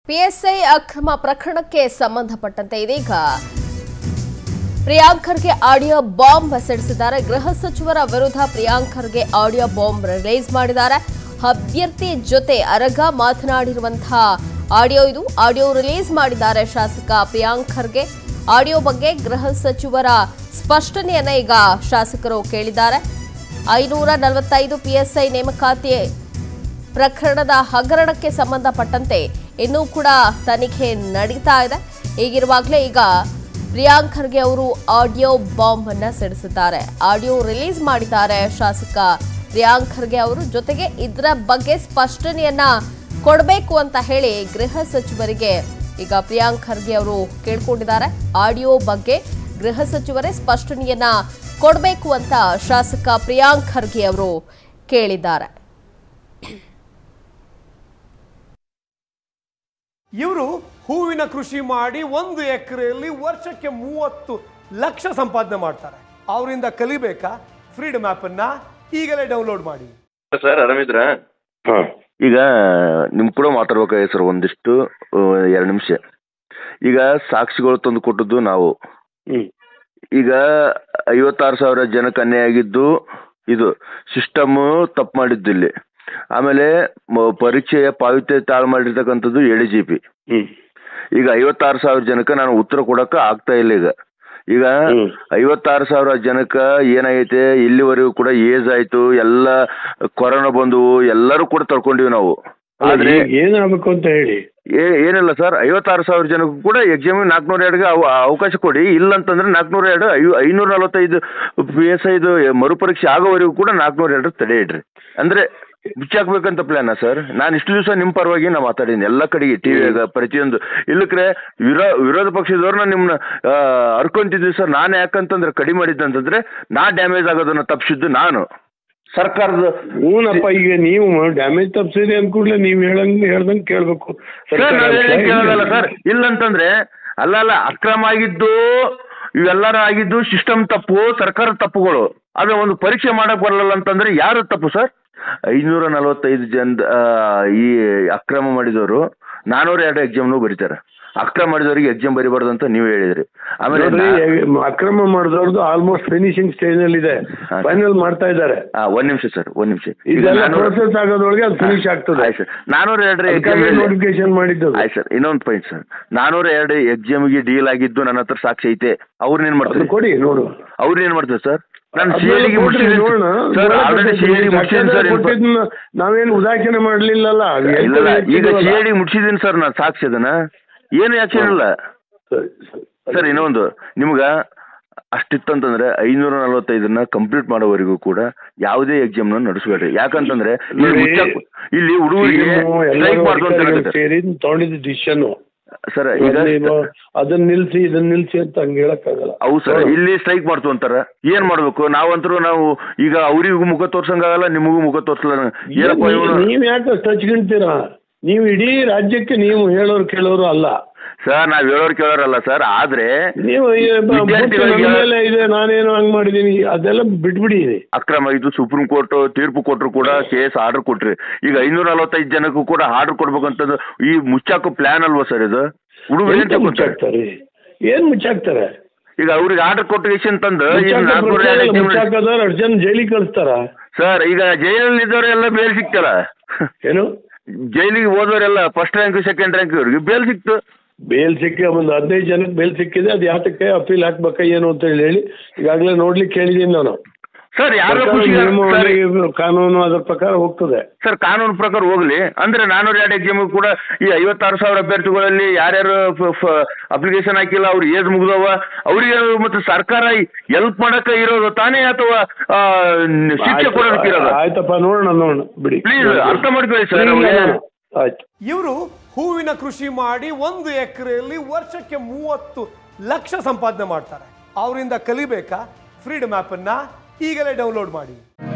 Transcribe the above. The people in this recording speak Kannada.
ಪಿಎಸ್ಐ ಅಕ್ರಮ ಪ್ರಕರಣಕ್ಕೆ ಸಂಬಂಧಪಟ್ಟಂತೆ ಇದೀಗ ಪ್ರಿಯಾಂಕ್ ಖರ್ಗೆ ಆಡಿಯೋ ಬಾಂಬ್ ಸಿಡಿಸಿದ್ದಾರೆ ಗೃಹ ಸಚಿವರ ವಿರುದ್ಧ Priyank Kharge audio bomb release ಮಾಡಿದ್ದಾರೆ ಅಭ್ಯರ್ಥಿ ಜೊತೆ ಅರಗ ಮಾತನಾಡಿರುವಂತಹ ಆಡಿಯೋ ಇದು ಆಡಿಯೋ ರಿಲೀಸ್ ಮಾಡಿದ್ದಾರೆ ಶಾಸಕ ಪ್ರಿಯಾಂಕ್ ಖರ್ಗೆ ಆಡಿಯೋ ಬಗ್ಗೆ ಗೃಹ ಸಚಿವರ ಸ್ಪಷ್ಟನೆಯನ್ನ ಈಗ ಶಾಸಕರು ಕೇಳಿದ್ದಾರೆ ಐನೂರ ನಲವತ್ತೈದು ಪಿಎಸ್ಐ ನೇಮಕಾತಿ ಪ್ರಕರಣದ ಹಗರಣಕ್ಕೆ ಸಂಬಂಧಪಟ್ಟಂತೆ ಇನ್ನೂ ಕೂಡ ತನಿಖೆ ನಡೀತಾ ಇದೆ ಹೀಗಿರುವಾಗಲೇ ಈಗ ಪ್ರಿಯಾಂಕ್ ಖರ್ಗೆ ಅವರು ಆಡಿಯೋ ಬಾಂಬ್ ಅನ್ನ ಸಿಡಿಸಿದ್ದಾರೆ ಆಡಿಯೋ ರಿಲೀಸ್ ಮಾಡಿದ್ದಾರೆ ಶಾಸಕ ಪ್ರಿಯಾಂಕ್ ಖರ್ಗೆ ಅವರು ಜೊತೆಗೆ ಇದರ ಬಗ್ಗೆ ಸ್ಪಷ್ಟನೆಯನ್ನ ಕೊಡಬೇಕು ಅಂತ ಹೇಳಿ ಗೃಹ ಸಚಿವರಿಗೆ ಈಗ ಪ್ರಿಯಾಂಕ್ ಖರ್ಗೆ ಅವರು ಕೇಳ್ಕೊಂಡಿದ್ದಾರೆ ಆಡಿಯೋ ಬಗ್ಗೆ ಗೃಹ ಸಚಿವರೇ ಸ್ಪಷ್ಟನೆಯನ್ನ ಕೊಡಬೇಕು ಅಂತ ಶಾಸಕ ಪ್ರಿಯಾಂಕ್ ಖರ್ಗೆ ಅವರು ಕೇಳಿದ್ದಾರೆ ಇವರು ಹೂವಿನ ಕೃಷಿ ಮಾಡಿ ಒಂದು ಎಕರೆಯಲ್ಲಿ ವರ್ಷಕ್ಕೆ ಮೂವತ್ತು ಲಕ್ಷ ಸಂಪಾದನೆ ಮಾಡ್ತಾರೆ ಅವರಿಂದ ಕಲಿಬೇಕಾ ಫ್ರೀಡಮ್ ಅನ್ನ ಈಗಲೇ ಡೌನ್ಲೋಡ್ ಮಾಡಿ ಸರ್ ಆರಾಮಿದ್ರ ಹಾಂ ಈಗ ನಿಮ್ ಕೂಡ ಮಾತಾಡ್ಬೇಕಾಗಿದೆ ಸರ್ ಒಂದಿಷ್ಟು ಎರಡು ನಿಮಿಷ ಈಗ ಸಾಕ್ಷಿಗಳು ತಂದು ಕೊಟ್ಟದ್ದು ನಾವು ಹ್ಞೂ ಈಗ ಐವತ್ತಾರು ಸಾವಿರ ಜನಕ್ಕೆ ಅನ್ಯಾಯ ಆಗಿದ್ದು ಇದು ಸಿಸ್ಟಮ್ ತಪ್ಪು ಮಾಡಿದ್ದು ಇಲ್ಲಿ ಆಮೇಲೆ ಮ- ಪರೀಕ್ಷೆಯ ಪಾವಿತ್ರ್ಯ ತಾಳು ಮಾಡಿರ್ತಕ್ಕಂಥದ್ದು ಎ ಡಿ ಜಿ ಪಿ ಹ್ಞೂ ಈಗ ಐವತ್ತಾರು ಸಾವಿರ ಜನಕ್ಕೆ ನಾನು ಉತ್ತರ ಕೊಡಕ್ಕೆ ಆಗ್ತಾ ಇಲ್ಲ ಈಗ ಈಗ ಹ್ಮ್. ಐವತ್ತಾರು ಸಾವಿರ ಜನಕ್ಕೆ ಏನಾಗೈತೆ ಇಲ್ಲಿವರೆಗೂ ಕೂಡ ಏಜ್ ಆಯ್ತು ಎಲ್ಲ ಕೊರೋನಾ ಬಂದು ಎಲ್ಲರೂ ಕೂಡ ತಡ್ಕೊಂಡಿವಿ ನಾವು ಆದ್ರೆ ಈಗ ಏನಾಗಬೇಕು ಅಂತ ಹೇಳಿ ಏ- ಏನಿಲ್ಲ ಸರ್ ಐವತ್ತಾರು ಸಾವಿರ ಜನಕ್ಕೂ ಕೂಡ ಎಕ್ಸಾಮ್ ನಾಲ್ಕುನೂರ ಎರಡ್ಗೆ ಅವ ಅವಕಾಶ ಕೊಡಿ ಇಲ್ಲ ಅಂತಂದ್ರೆ ನಾಲ್ಕುನೂರ ಎರಡು ಐ ಐನೂರ ನಲವತ್ತೈದು ಪಿ ಎಸ್ ಐದು ಮರುಪರೀಕ್ಷೆ ಆಗೋವರೆಗೂ ಕೂಡ ನಾಲ್ಕುನೂರ ಎರಡು ತಡೆ ಇಡ್ರಿ ಅಂದ್ರೆ ಮುಚ್ಚಾಕ್ಬೇಕಂತ ಪ್ಲಾನ ಸರ್ ನಾನು ಇಷ್ಟು ದಿವಸ ನಿಮ್ಮ ಪರವಾಗಿ ನಾ ಮಾತಾಡೀನಿ ಎಲ್ಲ ಕಡೆಗೆ ಟಿವಿಯಾಗ ಪ್ರತಿಯೊಂದು ಇಲ್ಲಕ್ರೆ ವಿರೋ ವಿರೋಧ ಪಕ್ಷದವ್ರನ್ನ ನಿಮ್ಮನ್ನ ಅರ್ಕೊಂತಿದ್ವಿ ಸರ್ ನಾನು ಯಾಕಂತಂದ್ರೆ ಕಡಿಮೆ ಮಾಡಿದ್ದಂತಂದ್ರೆ ನಾ ಡ್ಯಾಮೇಜ್ ಆಗೋದನ್ನ ತಪ್ಪಿಸಿದ್ದು ನಾನು ಸರ್ಕಾರದ ಹ್ಞೂನಪ್ಪ ಈಗ ನೀವು ಡ್ಯಾಮೇಜ್ ತಪ್ಪಿಸಿದೆ ಅಂದ ಕೂಡಲೇ ನೀವು ಹೇಳಂಗ್ ಹೇಳ್ದಂಗೆ ಕೇಳಬೇಕು ಸರ್ ನಾವ್ ಹೇಳಿದ್ ಕೇಳೋದಲ್ಲ ಸರ್ ಇಲ್ಲಂತಂದ್ರೆ ಅಲ್ಲ ಅಲ್ಲ ಅಕ್ರಮ ಆಗಿದ್ದು ಇವೆಲ್ಲರ ಆಗಿದ್ದು ಸಿಸ್ಟಮ್ ತಪ್ಪು ಸರ್ಕಾರ ತಪ್ಪುಗಳು ಅದೇ ಒಂದು ಪರೀಕ್ಷೆ ಮಾಡಕ್ ಬರಲ್ಲ ಅಂತಂದ್ರೆ ಯಾರು ತಪ್ಪು ಸರ್ ಐನೂರ ನಲವತ್ತೈದು ಜನ ಈ ಅಕ್ರಮ ಮಾಡಿದವರು ನಾನೂರ ಎರಡು ಎಕ್ಸಾಮ್ನು ಬರೀತಾರೆ ಅಕ್ರಮ ಮಾಡಿದವರಿಗೆ ಎಕ್ಸಾಮ್ ಬರಿಬಾರ್ದು ಅಂತ ನೀವು ಹೇಳಿದ್ರಿ ಆಮೇಲೆ ನೋಡ್ರಿ ನಾ- ಅಕ್ರಮ ಮಾಡಿದವ್ರದ್ದು ಆಲ್ಮೋಸ್ಟ್ ಫಿನಿಶಿಂಗ್ ಸ್ಟೇಜ್ ನಲ್ಲಿ ಇದೆ ಹಾ. ಫೈನಲ್ ಮಾಡ್ತಾ ಇದ್ದಾರೆ ಆ, ಒಂದ್ ನಿಮಿಷ ಸರ್ ಒಂದ್ ನಿಮಿಷ ಈಗ ಇದೆಲ್ಲ ನಾನೂರ- ಪ್ರೋಸೆಸ್ ಆಗೋದ್ರೊಳಗೆ ಅದು ಫಿನಿಶ್ ಆಗ್ತದೆ ಆಯ್ತು ಸರ್ ನಾನೂರ ಎರಡರ ಅದಕ್ಕಾಗಿ ಎಕ್ಸಾಮ್ ನೋಟಿಫಿಕೇಶನ್ ಮಾಡಿದ್ದು ಆಯ್ತು ಸರ್ ಇನ್ನೊಂದು ಪಾಯಿಂಟ್ ಸರ್ ನಾನೂರ ಎರಡು ಎಕ್ಸಾಮ್ಗೆ ಡೀಲ್ ಆಗಿದ್ದು ನನ್ನ ಹತ್ರ ಸಾಕ್ಷಿ ಐತೆ ಅವ್ರನ್ನ ಏನ್ ಅದು ಮಾಡ್ತಾರೆ ಕೊಡಿ ನೋಡು ಅವ್ರನ್ನ ಏನ್ ಮಾಡ್ತಾರೆ ಸರ್ ನಾನು ಸಿ ಅದೆಲ್ಲ ಗೆ ಕೊಡ್ರಿ, ಮುಟ್ಟಿದ್ದೀನಿ ನೋಡೋಣ. ಸರ್ ನೋಡೋಣ ಆಲ್ರೆಡಿ ಸಿ ಕೊಡ್ತೀನಿ. ಡಿ ಮುಟ್ಟಿದ್ದೀನಿ ಸರ್ ಇನ್ಫೋ- ಕೊಟ್ಟಿದ್ನ ನಾವೇನು ಉದಾಸೀನ ಮಾಡ್ಲಿಲ್ಲಲ್ಲ ಅದು ಇಲ್ಲ ಇಲ್ಲ, ಈಗ ಹೇಳ್ಕೊಳ್ತಿದ್ವಲ್ಲ. ಸಿ ಡಿ ಮುಟ್ಟಿದ್ದೀನಿ ಸರ್ ನಾನು ಸಾಕ್ಷಿ ಅದನ್ನ ಏನು ಆಕ್ಷನ್ ಇಲ್ಲ ಸರಿ, ಸರಿ. ಸರ್ ಇನ್ನೊಂದು ನಿಮ್ಗ ಅಷ್ಟಿತ್ತಂತಂದ್ರೆ ಐನೂರ ನಲವತ್ತೈದನ್ನ ಕಂಪ್ಲೀಟ್ ಮಾಡೋವರೆಗೂ ಕೂಡ ಯಾವುದೇ ಎಕ್ಸಾಮ್ ನಡೆಸಬೇಡ್ರಿ ಯಾಕಂತಂದ್ರೆ ಇಲ್ಲಿ ನೋಡಿ, ಮುಚ್ಚಕ್- ಇಲ್ಲಿ ಹುಡುಗರಿಗೆ ನೀವು ಸ್ಟ್ರೈಕ್ ಎಲ್ಲರೂ ಮಾಡ್ದು ಅಂತ ಅಧಿಕಾರಿಗಳು ಹೇಳಿದ್ದಾರೆ ಸೇರಿ ತಗೊಂಡಿದ್ದ ಡಿಸಿಷನ್ ಸರ್ ಈಗ ಅದನ್ನ ನಿಲ್ಸಿ ಇದನ್ನ ನಿಲ್ಸಿ ಅಂತ ಹಂಗೆ ಹೇಳಕ್ಕಾಗಲ್ಲ ಹೌದು ಸರ್ ಇಲ್ಲಿ ಸ್ಟ್ರೈಕ್ ಮಾಡ್ತು ಅಂತಾರ ಏನ್ ಮಾಡ್ಬೇಕು ನಾವಂತರೂ ನಾವು ಈಗ ಅವರಿಗೂ ಮುಖ ತೋರ್ಸಂಗಾಗಲ್ಲ ನಿಮಗೂ ಮುಖ ತೋರ್ಸಲ್ಲ ಏನಪ್ಪ ನೀವ್- ಇವನು ನೀವ್ ಯಾಕೆ ಅಷ್ಟು ಹಚ್ಕೊಂತೀರಾ ನೀವು ಇಡೀ ರಾಜ್ಯಕ್ಕೆ ನೀವು ಹೇಳೋರು ಕೇಳೋರು ಅಲ್ಲ ಸರ್ ನಾವ್ ಹೇಳೋರ್ ಕೇಳೋರಲ್ಲ ಸರ್ ಆದ್ರೆ ನೀವು ಈ ಬ- ವಿದ್ಯಾರ್ಥಿಗಳಿಗೆ- ಬುಟ್ಟು ನನ್ನ ಮೇಲೆ ಇದೆ ನಾನೇನೋ ಹಂಗ್ ಮಾಡಿದೀನಿ ಅದೆಲ್ಲ ಬಿಟ್ಬಿಡಿ ಅಕ್ರಮ ಇದು ಸುಪ್ರೀಂ ಕೋರ್ಟ್ ತೀರ್ಪು ಕೊಟ್ಟರು ಕೂಡ ಕೇಸ್ ಆರ್ಡರ್ ಕೊಟ್ರಿ ಈಗ ಐನೂರ ನಲವತ್ತೈದು ಜನಕ್ಕೂ ಕೂಡ ಆರ್ಡರ್ ಕೊಡ್ಬೇಕಂತಂದು ಈ ಮುಚ್ಚಾಕೋ ಪ್ಲಾನ್ ಅಲ್ವಾ ಸರ್ ಇದು ಹುಡುಗರು ಏನ್ ಎಂತ ತಗೊಂತಾರೆ ಮುಚ್ಚಾಕ್ತಾರೆ ಏನ್ ಮುಚ್ಚಾಕ್ತಾರೆ ಈಗ ಅವ್ರಿಗೆ ಆರ್ಡರ್ ಕೊಟ್ಟು ತಂದು ಮುಚ್ಚಾಕ ಮುಚ್ಚಾಕದವ್ರು ಅಷ್ಟು ಜನ ಜೈಲಿಗೆ ಕಳಿಸ್ತಾರ ಸರ್ ಈಗ ಜೈಲಲ್ಲಿ ಇದ್ದವರೆಲ್ಲ ಬೇಲ್ ಸಿಗ್ತಾರ ಏನು ಜೈಲಿಗೆ ಹೋದವರೆಲ್ಲ ಫಸ್ಟ್ ರ್ಯಾಂಕ್ ಸೆಕೆಂಡ್ ರ್ಯಾಂಕ್ ಇವ್ರಿಗೆ ಬೇಲ್ ಸಿಕ್ತು ಬೇಲ್ ಸಿಕ್ಕಿ ಒಂದು ಹದಿನೈದು ಜನಕ್ಕೆ ಬೇಲ್ ಸಿಕ್ಕಿದೆ ಅದು ಯಾತಕ್ಕೆ ಅಪೀಲ್ ಹಾಕ್ಬೇಕಾ ಏನು ಅಂತ ಹೇಳಿ ಹೇಳಿ ಈಗಾಗಲೇ ನೋಡ್ಲಿಕ್ಕೆ ಹೇಳಿದೀನಿ ನಾನು ಸರ್ ಯಾರೋ ಸರ್ಕಾರ ಖುಷಿ ನಿಯಮಾವಳಿ, ಕಾನೂನು ಅದ್ರ ಪ್ರಕಾರ ಹೋಗ್ತದೆ ಸರ್ ಕಾನೂನು ಪ್ರಕಾರ ಹೋಗ್ಲಿ ಅಂದ್ರೆ ನಾನೂರ ಎರಡು ಎಕ್ಸಾಮ್ ಕೂಡ ಈ ಐವತ್ತಾರು ಸಾವಿರ ಅಭ್ಯರ್ಥಿಗಳಲ್ಲಿ ಯಾರ್ಯಾರು ಅಪ್ಲಿಕೇಶನ್ ಹಾಕಿಲ್ಲ ಅವ್ರು ಏಜ್ ಮುಗ್ದವ ಅವರಿಗೆ ಮತ್ತೆ ಸರ್ಕಾರ ಎಲ್ಪ್ ಮಾಡಕ್ಕೆ ಇರೋದು ತಾನೇ ಅಥವಾ ಆ, ಶಿಕ್ಷೆ ಕೊಡೋದಕ್ಕೆ ಇರೋದು ಆಯ್ತಪ್ಪ ನೋಡೋಣ ನೋಡೋಣ ಬಿಡಿ ಪ್ಲೀಸ್ ಅರ್ಥ ಮಾಡ್ಕೊಳ್ಳಿ ಸರ್ ಇಲ್ಲ, ಅವ್ರಿಗೆ. ನೋಡೋಣ. ಆಯ್ತು ಇವರು ಹೂವಿನ ಕೃಷಿ ಮಾಡಿ ಒಂದು ಎಕರೆಯಲ್ಲಿ ವರ್ಷಕ್ಕೆ ಮೂವತ್ತು ಲಕ್ಷ ಸಂಪಾದನೆ ಮಾಡ್ತಾರೆ ಅವರಿಂದ ಕಲಿಬೇಕಾ ಫ್ರೀಡಮ್ ಅನ್ನ ಈಗಲೇ ಡೌನ್ಲೋಡ್ ಮಾಡಿ